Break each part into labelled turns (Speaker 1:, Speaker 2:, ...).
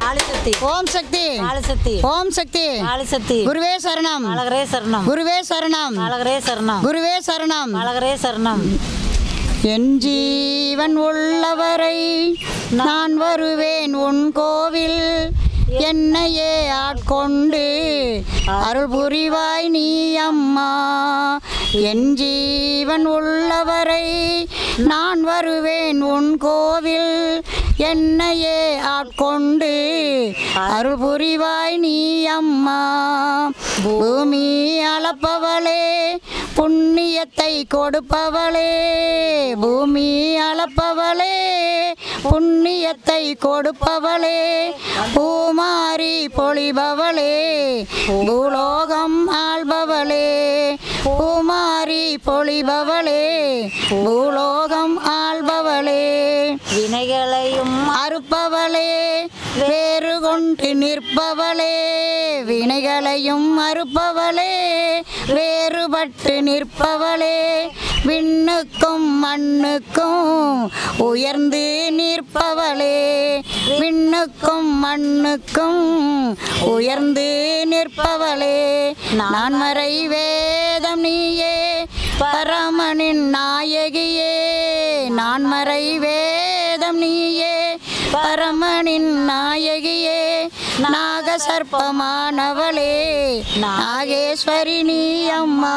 Speaker 1: ஆலிசக்தி
Speaker 2: ஓம் சக்தி
Speaker 1: ஆலிசக்தி
Speaker 2: ஓம் சக்தி
Speaker 1: ஆலிசக்தி
Speaker 2: குருவே சரணம்
Speaker 1: அழகரே சரணம்
Speaker 2: குருவே சரணம்
Speaker 1: அழகரே சரணம்
Speaker 2: குருவே சரணம்
Speaker 1: அழகரே சரணம்
Speaker 2: என் ஜீவன் உள்ளவரை நான் வருவேன் உன் கோவில் என்னையே ஆட்கொண்டு அருள் புரிவாய் நீ அம்மா என் ஜீவன் உள்ளவரை நான் வருவேன் உன் கோவில் என்னையே ஆட்கொண்டு அருள் புரிவாய் நீ அம்மா பூமி அளப்பவளே புண்ணியத்தை கொடுப்பவளே பூமி அளப்பவளே புண்ணியத்தை கொடுப்பவளே பூமாரி பொழிபவளே பூலோகம் ஆள்பவளே பூமாரி பொழிபவளே பூலோகம் ஆள்பவளே
Speaker 1: வினைகளையும்
Speaker 2: அறுப்பவளே வேறு கொண்டு நிற்பவளே வினைகளையும் அறுப்பவளே வேறுபட்டு நிற்பவளே விண்ணுக்கும் மண்ணுக்கும் உயர்ந்து நிற்பவளே விண்ணுக்கும் மண்ணுக்கும் உயர்ந்து நிற்பவளே நான் மறை வேதம் நீயே பரமனின் நாயகியே நான் மறை வேதம் நீயே பரமனின் நாயகியே நாகசர்ப்பமானவளே நாகேஸ்வரி நீ அம்மா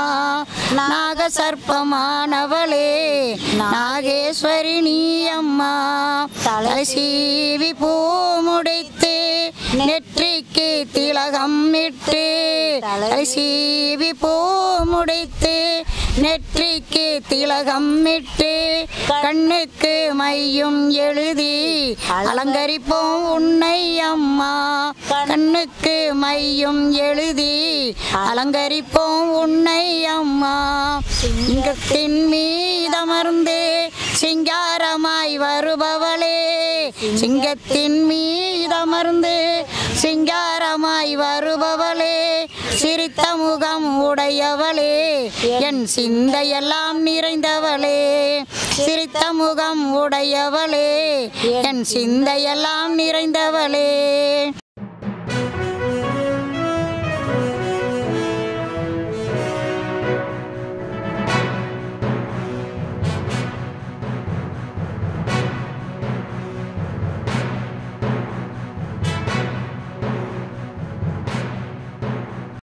Speaker 2: நாகசர்ப்பமானவளே நாகேஸ்வரி நீ அம்மா தலை சீவி பூ முடித்து நெற்றிக்கு திலகம் இட்டு தலை சீவி பூ முடித்து நெற்றிக்கு திலகம் இட்டு கண்ணுக்கு மையும் எழுதி அலங்கரிப்போம் உன்னை அம்மா கண்ணுக்கு மையும் எழுதி அலங்கரிப்போம் உன்னை அம்மா சிங்கத்தின் மீதமர்ந்து சிங்காரமாய் வருபவளே சிங்கத்தின் மீதமர்ந்து சிங்காரமாய் வருபவளே சிரித்த முகம் உடையவளே என் சிந்தையெல்லாம் நிறைந்தவளே சிரித்த முகம் உடையவளே என் சிந்தையெல்லாம் நிறைந்தவளே